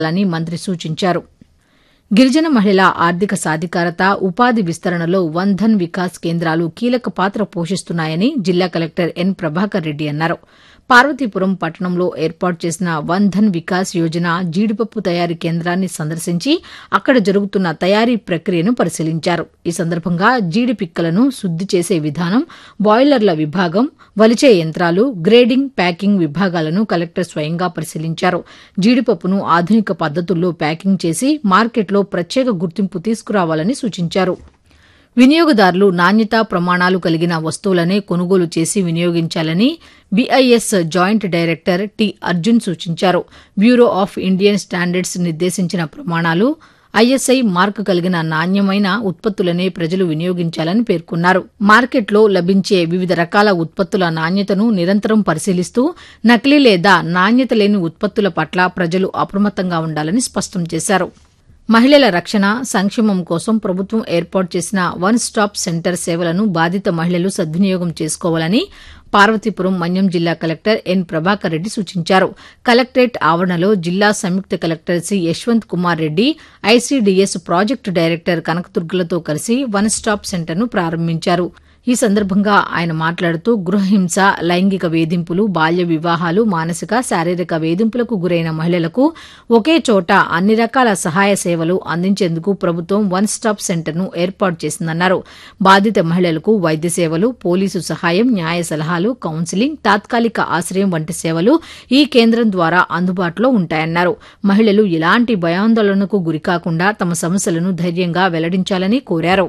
లని మంత్రి సూచించారు గిరిజన మహిళల ఆర్థిక సాధికారత ఉపాధి విస్తరణలో వన్ ధన్ వికాస్ కేంద్రాలు కీలక పాత్ర పోషిస్తున్నాయని జిల్లా కలెక్టర్ ఎన్ ప్రభాకర్ రెడ్డి అన్నారు పార్వతీపురం పట్టణంలో ఏర్పాటు చేసిన వన్ ధన్ వికాస్ యోజన జీడిపప్పు తయారీ కేంద్రాన్ని సందర్శించి అక్కడ జరుగుతున్న తయారీ ప్రక్రియను పరిశీలించారు ఈ సందర్భంగా జీడి పిక్కలను శుద్ది చేసే విధానం బాయిలర్ల విభాగం వలిచే యంత్రాలు గ్రేడింగ్ ప్యాకింగ్ విభాగాలను కలెక్టర్ స్వయంగా పరిశీలించారు జీడిపప్పును ఆధునిక పద్దతుల్లో ప్యాకింగ్ చేసి మార్కెట్లో ప్రత్యేక గుర్తింపు తీసుకురావాలని సూచించారు వినియోగదారులు నాణ్యతా ప్రమాణాలు కలిగిన వస్తువులనే కొనుగోలు చేసి వినియోగించాలని BIS joint director T Arjun సూచించారు బ్యూరో ఆఫ్ ఇండియన్ స్టాండర్డ్స్ నిర్దేశించిన ప్రమాణాలు ఐఎస్ఐ మార్క్ కలిగిన నాణ్యమైన ఉత్పత్తులనే ప్రజలు వినియోగించాలని పేర్కొన్నారు మార్కెట్లో లభించే వివిధ రకాల ఉత్పత్తుల నాణ్యతను నిరంతరం పరిశీలిస్తూ నకిలీ లేదా నాణ్యత లేని ఉత్పత్తుల పట్ల ప్రజలు అప్రమత్తంగా ఉండాలని స్పష్టం చేశారు మహిళల రక్షణ సంక్షేమం కోసం ప్రభుత్వం ఏర్పాటు చేసిన వన్ స్టాప్ సెంటర్ సేవలను బాధిత మహిళలు సద్వినియోగం చేసుకోవాలని పార్వతీపురం మన్యం జిల్లా కలెక్టర్ ఎన్ ప్రభాకర్ రెడ్డి సూచించారు కలెక్టరేట్ ఆవరణలో జిల్లా సంయుక్త collector C Yashwanth Kumar Reddy ICDS project director కనకదుర్గలతో కలిసి వన్ స్టాప్ సెంటర్ను ప్రారంభించారు ఈ సందర్భంగా ఆయన మాట్లాడుతూ గృహహింస లైంగిక వేధింపులు బాల్య వివాహాలు మానసిక శారీరక వేధింపులకు గురైన మహిళలకు ఒకే చోట అన్ని రకాల సహాయ సేవలు అందించేందుకు ప్రభుత్వం వన్ స్టాప్ సెంటర్ను ఏర్పాటు చేసిందన్నారు బాధిత మహిళలకు వైద్య సేవలు పోలీసు సహాయం న్యాయ సలహాలు కౌన్సిలింగ్ తాత్కాలిక ఆశ్రయం వంటి సేవలు ఈ కేంద్రం ద్వారా అందుబాటులో ఉంటాయన్నారు మహిళలు ఎలాంటి భయాందోళనకు గురికాకుండా తమ సమస్యలను ధైర్యంగా వెల్లడించాలని కోరారు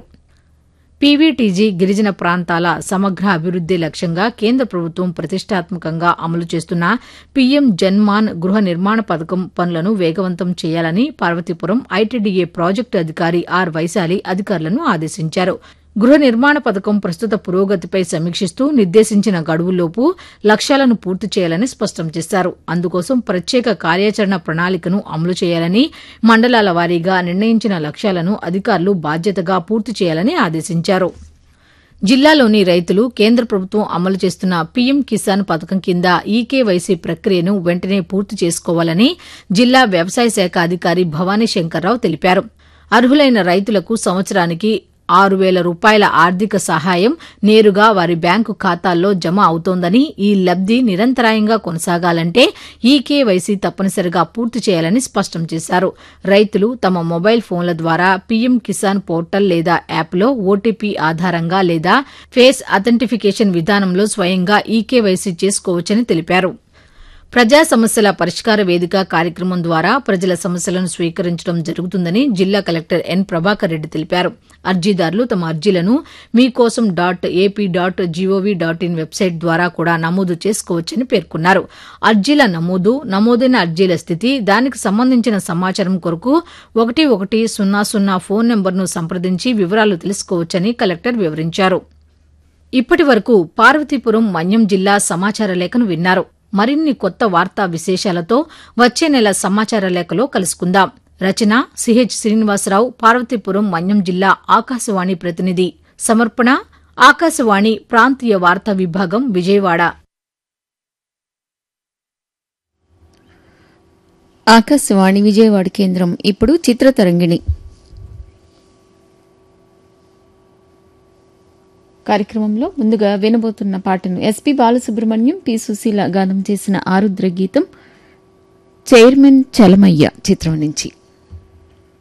పీవీటీజీ గిరిజన ప్రాంతాల సమగ్ర అభివృద్ది లక్ష్యంగా కేంద్ర ప్రభుత్వం ప్రతిష్టాత్మకంగా అమలు చేస్తున్న పీఎం జన్మాన్ గృహ నిర్మాణ పథకం పనులను వేగవంతం చేయాలని పార్వతీపురం ఐటీడీఏ ప్రాజెక్టు అధికారి ఆర్ వైశాలి అధికారులను ఆదేశించారు గృహ నిర్మాణ పథకం ప్రస్తుత పురోగతిపై సమీక్షిస్తూ నిర్దేశించిన గడువులోపు లక్ష్యాలను పూర్తి చేయాలని స్పష్టం చేశారు అందుకోసం ప్రత్యేక కార్యాచరణ ప్రణాళికను అమలు చేయాలని మండలాల వారీగా నిర్ణయించిన లక్ష్యాలను అధికారులు బాధ్యతగా పూర్తి చేయాలని ఆదేశించారు జిల్లాలోని రైతులు కేంద్ర ప్రభుత్వం అమలు చేస్తున్న పీఎం కిసాన్ పథకం కింద ఈకేవైసీ ప్రక్రియను వెంటనే పూర్తి చేసుకోవాలని జిల్లా వ్యవసాయ శాఖ అధికారి భవానీ శంకర్రావు తెలిపారు అర్హులైన రైతులకు సంవత్సరానికి ఆరు వేల రూపాయల ఆర్థిక సహాయం నేరుగా వారి బ్యాంకు ఖాతాల్లో జమ అవుతోందని ఈ లబ్ది నిరంతరాయంగా కొనసాగాలంటే ఈకేవైసీ తప్పనిసరిగా పూర్తి చేయాలని స్పష్టం చేశారు రైతులు తమ మొబైల్ ఫోన్ల ద్వారా పీఎం కిసాన్ పోర్టల్ లేదా యాప్లో ఓటీపీ ఆధారంగా లేదా ఫేస్ అథెంటిఫికేషన్ విధానంలో స్వయంగా ఈకేవైసీ చేసుకోవచ్చని తెలిపారు ప్రజా సమస్యల పరిష్కార వేదిక కార్యక్రమం ద్వారా ప్రజల సమస్యలను స్వీకరించడం జరుగుతుందని జిల్లా కలెక్టర్ ఎన్ ప్రభాకర్ రెడ్డి తెలిపారు అర్జీదారులు తమ అర్జీలను Meekosam dot AP dot GOV dot in website ద్వారా కూడా నమోదు చేసుకోవచ్చని పేర్కొన్నారు అర్జీల నమోదు నమోదైన అర్జీల స్థితి దానికి సంబంధించిన సమాచారం కొరకు ఒకటి ఒకటి సున్నా సున్నా ఫోన్ నెంబర్ను సంప్రదించి వివరాలు తెలుసుకోవచ్చని కలెక్టర్ వివరించారు ఇప్పటి వరకు పార్వతీపురం మన్యం జిల్లా సమాచార లేఖను విన్నారు మరిన్ని కొత్త వార్తా విశేషాలతో వచ్చే నెల సమాచార లేఖలో కలుసుకుందాం రచన సిహెచ్ శ్రీనివాసరావు పార్వతీపురం మన్యం జిల్లా ఆకాశవాణి ప్రతినిధి సమర్పణ ఆకాశవాణి ప్రాంతీయ వార్తా విభాగం విజయవాడ ఆకాశవాణి విజయవాడ కేంద్రం ఇప్పుడు చిత్రతరంగిణి కార్యక్రమంలో ముందుగా వినబోతున్న పాటను ఎస్పి బాలసుబ్రహ్మణ్యం పి సుశీల గానం చేసిన ఆరుద్ర గీతం చైర్మన్ చలమయ్య చిత్రం నుంచి